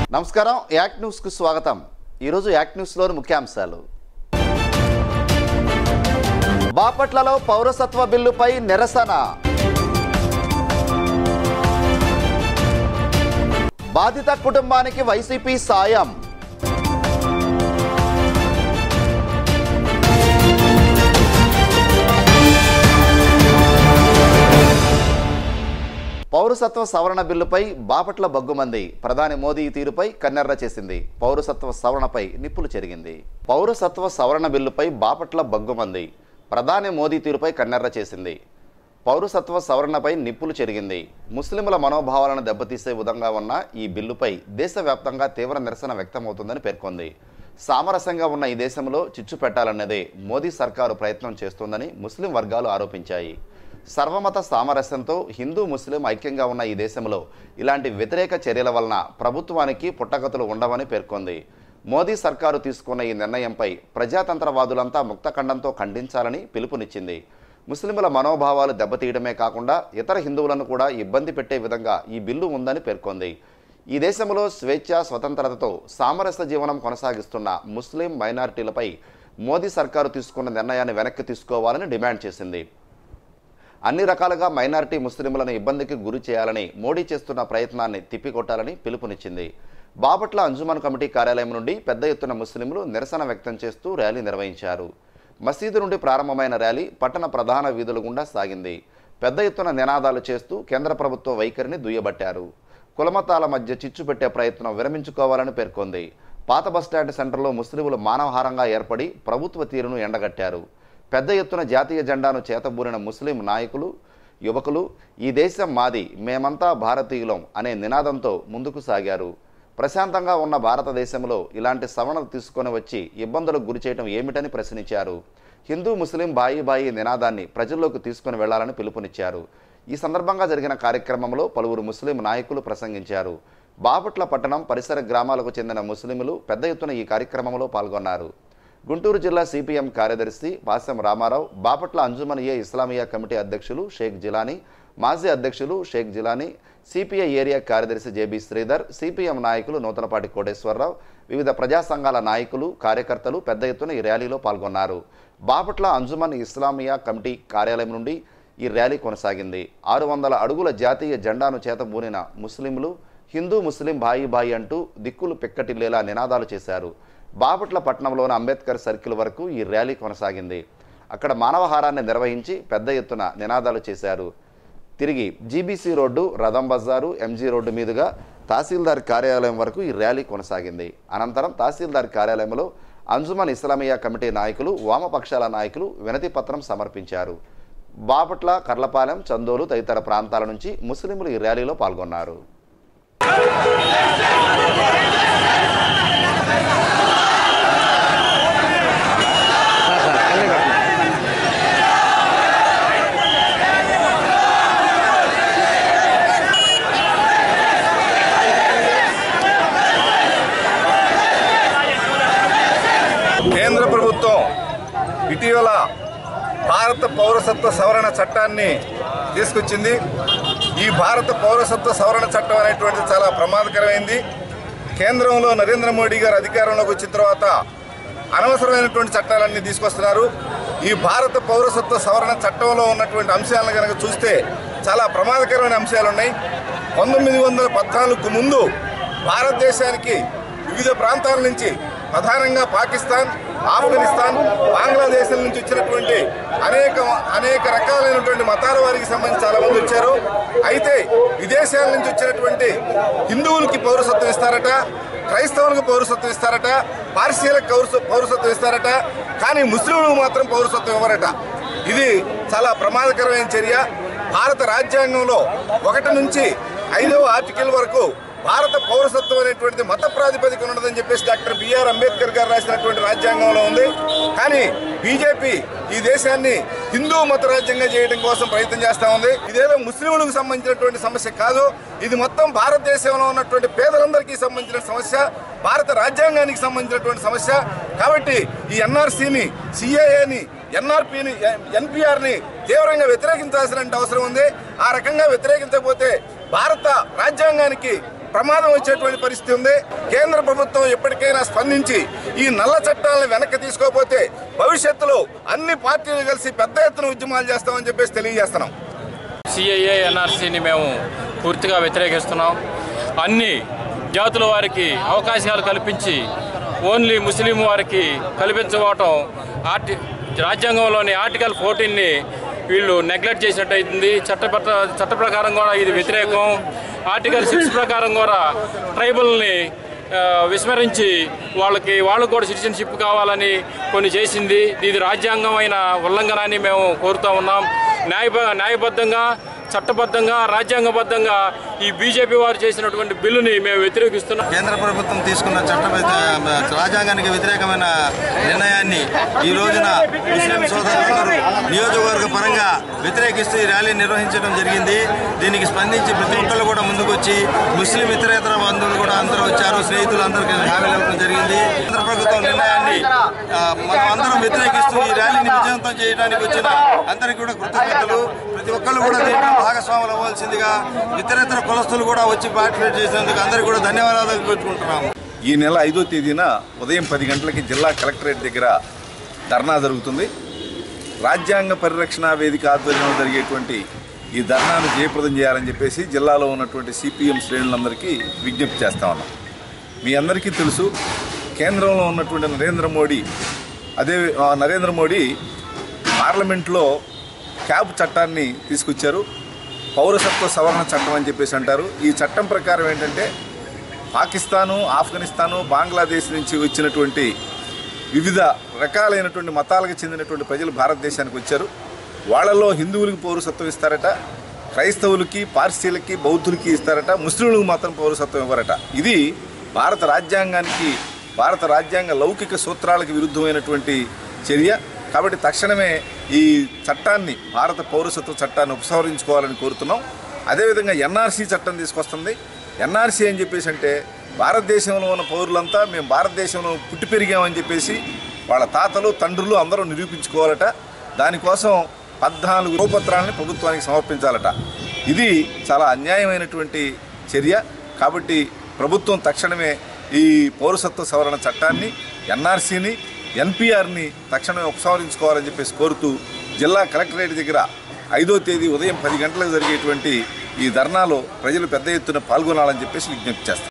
నమస్కారం యాక్ట్ న్యూస్కు స్వాగతం ఈరోజు యాక్ట్ న్యూస్లోని ముఖ్యాంశాలు బాపట్లలో పౌరసత్వ బిల్లుపై నిరసన బాధిత కుటుంబానికి వైసీపీ సాయం పౌరసత్వ సవరణ బిల్లుపై బాపట్ల బగ్గుమంది ప్రధాని మోదీ తీరుపై కన్నెర్ర చేసింది పౌరసత్వ సవరణపై నిప్పులు చెరిగింది పౌరసత్వ సవరణ బిల్లుపై బాపట్ల బగ్గుమంది ప్రధాని మోదీ తీరుపై కన్నెర్ర చేసింది పౌరసత్వ సవరణపై నిప్పులు చెరిగింది ముస్లింల మనోభావాలను దెబ్బతీసే విధంగా ఉన్న ఈ బిల్లుపై దేశవ్యాప్తంగా తీవ్ర నిరసన వ్యక్తమవుతుందని పేర్కొంది సామరస్యంగా ఉన్న ఈ దేశంలో చిచ్చు పెట్టాలన్నదే మోదీ సర్కారు ప్రయత్నం చేస్తోందని ముస్లిం వర్గాలు ఆరోపించాయి సర్వమత సామరస్యంతో హిందూ ముస్లిం ఐక్యంగా ఉన్న ఈ దేశంలో ఇలాంటి వ్యతిరేక చర్యల వలన ప్రభుత్వానికి పుట్టగతులు ఉండవని పేర్కొంది మోదీ సర్కారు తీసుకున్న ఈ నిర్ణయంపై ప్రజాతంత్రవాదులంతా ముక్తఖండంతో ఖండించాలని పిలుపునిచ్చింది ముస్లింల మనోభావాలు దెబ్బతీయడమే కాకుండా ఇతర హిందువులను కూడా ఇబ్బంది పెట్టే విధంగా ఈ బిల్లు ఉందని పేర్కొంది ఈ దేశంలో స్వేచ్ఛ స్వతంత్రతతో సామరస్య జీవనం కొనసాగిస్తున్న ముస్లిం మైనారిటీలపై మోదీ సర్కారు తీసుకున్న నిర్ణయాన్ని వెనక్కి తీసుకోవాలని డిమాండ్ చేసింది అన్ని రకాలుగా మైనారిటీ ముస్లింలను ఇబ్బందికి గురి చేయాలని మోడీ చేస్తున్న ప్రయత్నాన్ని తిప్పికొట్టాలని పిలుపునిచ్చింది బాపట్ల అంజుమన్ కమిటీ కార్యాలయం నుండి పెద్ద ఎత్తున ముస్లింలు నిరసన వ్యక్తం చేస్తూ ర్యాలీ నిర్వహించారు మసీదు నుండి ప్రారంభమైన ర్యాలీ పట్టణ ప్రధాన వీధుల గుండా సాగింది పెద్ద ఎత్తున నినాదాలు చేస్తూ కేంద్ర ప్రభుత్వ వైఖరిని దుయ్యబట్టారు కులమతాల మధ్య చిచ్చు పెట్టే ప్రయత్నం విరమించుకోవాలని పేర్కొంది పాత బస్టాండ్ సెంటర్లో ముస్లింలు మానవహారంగా ఏర్పడి ప్రభుత్వ తీరును ఎండగట్టారు పెద్ద ఎత్తున జాతీయ జెండాను చేతబూరిన ముస్లిం నాయకులు యువకులు ఈ దేశం మాది మేమంతా భారతీయులం అనే నినాదంతో ముందుకు సాగారు ప్రశాంతంగా ఉన్న భారతదేశంలో ఇలాంటి సవరణలు తీసుకొని వచ్చి ఇబ్బందులకు గురి చేయడం ఏమిటని ప్రశ్నించారు హిందూ ముస్లిం బాయి బాయి నినాదాన్ని ప్రజల్లోకి తీసుకుని వెళ్లాలని పిలుపునిచ్చారు ఈ సందర్భంగా జరిగిన కార్యక్రమంలో పలువురు ముస్లిం నాయకులు ప్రసంగించారు బాపట్ల పట్టణం పరిసర గ్రామాలకు చెందిన ముస్లింలు పెద్ద ఎత్తున ఈ కార్యక్రమంలో పాల్గొన్నారు గుంటూరు జిల్లా సిపిఎం కార్యదర్శి వాసం రామారావు బాపట్ల అంజుమన్ ఏ ఇస్లామియా కమిటీ అధ్యక్షులు షేక్ జిలానీ మాజీ అధ్యక్షులు షేక్ జిలానీ సిపిఐ ఏరియా కార్యదర్శి జేబీ శ్రీధర్ సిపిఎం నాయకులు నూతనపాటి కోటేశ్వరరావు వివిధ ప్రజా సంఘాల నాయకులు కార్యకర్తలు పెద్ద ఎత్తున ఈ ర్యాలీలో పాల్గొన్నారు బాపట్ల అంజుమన్ ఇస్లామియా కమిటీ కార్యాలయం నుండి ఈ ర్యాలీ కొనసాగింది ఆరు వందల అడుగుల జాతీయ జెండాను చేతబూనిన ముస్లింలు హిందూ ముస్లిం బాయి బాయి అంటూ దిక్కులు పిక్కటిల్లేలా నినాదాలు చేశారు బాపట్ల పట్టణంలోని అంబేద్కర్ సర్కిల్ వరకు ఈ ర్యాలీ కొనసాగింది అక్కడ మానవహారాన్ని నిర్వహించి పెద్ద ఎత్తున నినాదాలు చేశారు తిరిగి జీబీసీ రోడ్డు రథం బజారు ఎంజీ రోడ్డు మీదుగా తహసీల్దార్ కార్యాలయం వరకు ఈ ర్యాలీ కొనసాగింది అనంతరం తహసీల్దార్ కార్యాలయంలో అంజుమన్ ఇస్లామియా కమిటీ నాయకులు వామపక్షాల నాయకులు వినతి పత్రం సమర్పించారు బాపట్ల కర్లపాలెం చందోలు తదితర ప్రాంతాల నుంచి ముస్లింలు ఈ ర్యాలీలో పాల్గొన్నారు కేంద్ర ప్రభుత్వం ఇటీవల భారత పౌరసత్వ సవరణ చట్టాన్ని తీసుకొచ్చింది ఈ భారత పౌరసత్వ సవరణ చట్టం అనేటువంటిది చాలా ప్రమాదకరమైంది కేంద్రంలో నరేంద్ర మోడీ గారు అధికారంలోకి వచ్చిన తర్వాత అనవసరమైనటువంటి చట్టాలన్నీ తీసుకొస్తున్నారు ఈ భారత పౌరసత్వ సవరణ చట్టంలో ఉన్నటువంటి అంశాలను కనుక చూస్తే చాలా ప్రమాదకరమైన అంశాలు ఉన్నాయి పంతొమ్మిది వందల పద్నాలుగుకు ముందు భారతదేశానికి వివిధ ప్రాంతాల నుంచి ప్రధానంగా పాకిస్తాన్ ఆఫ్ఘనిస్తాన్ బంగ్లాదేశ్ నుంచి వచ్చినటువంటి అనేక అనేక రకాలైనటువంటి మతాల వారికి సంబంధించి చాలా మంది వచ్చారు అయితే విదేశాల నుంచి వచ్చినటువంటి హిందువులకి పౌరసత్వం ఇస్తారట క్రైస్తవులకు పౌరసత్వం ఇస్తారట పార్సీలకు పౌరస- పౌరసత్వం ఇస్తారట కానీ ముస్లింలకు మాత్రం పౌరసత్వం ఇవ్వరట ఇది చాలా ప్రమాదకరమైన చర్య భారత రాజ్యాంగంలో ఒకటి నుంచి ఐదవ ఆర్టికల్ వరకు భారత పౌరసత్వం అనేటువంటిది మత ప్రాతిపదికన ఉన్నదని చెప్పేసి డాక్టర్ బిఆర్ అంబేద్కర్ గారు రాసినటువంటి రాజ్యాంగంలో ఉంది కానీ బీజేపీ ఈ దేశాన్ని హిందూ మత రాజ్యంగా చేయడం కోసం ప్రయత్నం చేస్తా ఉంది ఇదేదో ముస్లింలకు సంబంధించినటువంటి సమస్య కాదు ఇది మొత్తం భారతదేశంలో ఉన్నటువంటి పేదలందరికీ సంబంధించిన సమస్య భారత రాజ్యాంగానికి సంబంధించినటువంటి సమస్య కాబట్టి ఈ ఎన్ఆర్సీని సిఏఏని ఎన్ఆర్పిని ఎన్పిఆర్ని తీవ్రంగా వ్యతిరేకించాల్సిన అవసరం ఉంది ఆ రకంగా వ్యతిరేకించకపోతే భారత రాజ్యాంగానికి ప్రమాదం వచ్చేటువంటి పరిస్థితి ఉంది కేంద్ర ప్రభుత్వం ఎప్పటికైనా స్పందించి ఈ నల్ల చట్టాలను వెనక్కి తీసుకోకపోతే భవిష్యత్తులో అన్ని పార్టీలు కలిసి పెద్ద ఎత్తున ఉద్యమాలు చేస్తామని చెప్పేసి తెలియజేస్తున్నాం సిఐఏ ఎన్ఆర్సీని మేము పూర్తిగా వ్యతిరేకిస్తున్నాం అన్ని జాతుల వారికి అవకాశాలు కల్పించి ఓన్లీ ముస్లిం వారికి కల్పించబోవటం ఆర్టి రాజ్యాంగంలోని ఆర్టికల్ ఫోర్టీన్ని వీళ్ళు నెగ్లెక్ట్ చేసినట్టు అవుతుంది చట్ట చట్ట ప్రకారం కూడా ఇది వ్యతిరేకం ఆర్టికల్ సిక్స్ ప్రకారం కూడా ట్రైబల్ని ఆ, విస్మరించి వాళ్ళకి వాళ్ళకు కూడా సిటిజన్షిప్ కావాలని కొన్ని చేసింది ఇది రాజ్యాంగమైన ఉల్లంఘన అని మేము కోరుతూ ఉన్నాం న్యాయ న్యాయబద్ధంగా చట్టబద్ధంగా రాజ్యాంగబద్ధంగా ఈ బీజేపీ వారు చేసినటువంటి బిల్లుని మేము వ్యతిరేకిస్తున్నాం కేంద్ర ప్రభుత్వం తీసుకున్న చట్ట రాజ్యాంగానికి వ్యతిరేకమైన నిర్ణయాన్ని ఈ రోజున ముస్లిం సోదరులందరూ నియోజకవర్గ పరంగా వ్యతిరేకిస్తూ ఈ ర్యాలీ నిర్వహించడం జరిగింది దీనికి స్పందించి ప్రతి ఒక్కళ్ళు కూడా ముందుకొచ్చి ముస్లిం ఇతరేతర బంధువులు కూడా అందరూ వచ్చారు స్నేహితులు అందరికీ హామీలు ఇవ్వడం జరిగింది కేంద్ర ప్రభుత్వం నిర్ణయాన్ని ఆ, మనం అందరం వ్యతిరేకిస్తూ ఈ ర్యాలీని విజయవంతం చేయడానికి వచ్చిన అందరికీ కూడా కృతజ్ఞతలు ప్రతి ఒక్కళ్ళు కూడా దీంట్లో భాగస్వాములు అవ్వాల్సిందిగా ఇతరేతర కులస్తులు కూడా వచ్చి పార్టిసిపేట్ చేసినందుకు అందరికీ కూడా ధన్యవాదాలు పెట్టుకుంటున్నాము ఈ నెల ఐదో తేదీన ఉదయం పది గంటలకి జిల్లా కలెక్టరేట్ దగ్గర ధర్నా జరుగుతుంది రాజ్యాంగ పరిరక్షణ వేదిక ఆధ్వర్యంలో జరిగేటువంటి ఈ ధర్నాను జయప్రదం చేయాలని చెప్పేసి జిల్లాలో ఉన్నటువంటి సిపిఎం శ్రేణులందరికీ విజ్ఞప్తి చేస్తా ఉన్నాం మీ అందరికీ తెలుసు కేంద్రంలో ఉన్నటువంటి నరేంద్ర మోడీ అదే ఆ, నరేంద్ర మోడీ పార్లమెంట్లో క్యాబ్ చట్టాన్ని తీసుకొచ్చారు పౌరసత్వ సవరణ చట్టం అని చెప్పేసి అంటారు ఈ చట్టం ప్రకారం ఏంటంటే పాకిస్తాను ఆఫ్ఘనిస్తాను బంగ్లాదేశ్ నుంచి వచ్చినటువంటి వివిధ రకాలైనటువంటి మతాలకు చెందినటువంటి ప్రజలు భారతదేశానికి వచ్చారు వాళ్ళలో హిందువులకు పౌరసత్వం ఇస్తారట క్రైస్తవులకి పార్సీలకి బౌద్ధులకి ఇస్తారట ముస్లింలకు మాత్రం పౌరసత్వం ఇవ్వరట ఇది భారత రాజ్యాంగానికి భారత రాజ్యాంగ లౌకిక సూత్రాలకు విరుద్ధమైనటువంటి చర్య కాబట్టి తక్షణమే ఈ చట్టాన్ని భారత పౌరసత్వ చట్టాన్ని ఉపసంహరించుకోవాలని కోరుతున్నాం అదేవిధంగా ఎన్ఆర్సీ చట్టం తీసుకొస్తుంది ఎన్ఆర్సీ అని చెప్పేసి అంటే భారతదేశంలో ఉన్న పౌరులంతా మేము భారతదేశంలో పుట్టి పెరిగామని చెప్పేసి వాళ్ళ తాతలు తండ్రులు అందరూ నిరూపించుకోవాలట దానికోసం పద్నాలుగు రూపత్రాలని ప్రభుత్వానికి సమర్పించాలట ఇది చాలా అన్యాయమైనటువంటి చర్య కాబట్టి ప్రభుత్వం తక్షణమే ఈ పౌరసత్వ సవరణ చట్టాన్ని ఎన్ఆర్సీని ఎన్పిఆర్ని తక్షణమే ఉపసంహరించుకోవాలని చెప్పేసి కోరుతూ జిల్లా కలెక్టరేట్ దగ్గర ఐదో తేదీ ఉదయం పది గంటలకు జరిగేటువంటి ఈ ధర్నాలో ప్రజలు పెద్ద ఎత్తున పాల్గొనాలని చెప్పేసి విజ్ఞప్తి చేస్తారు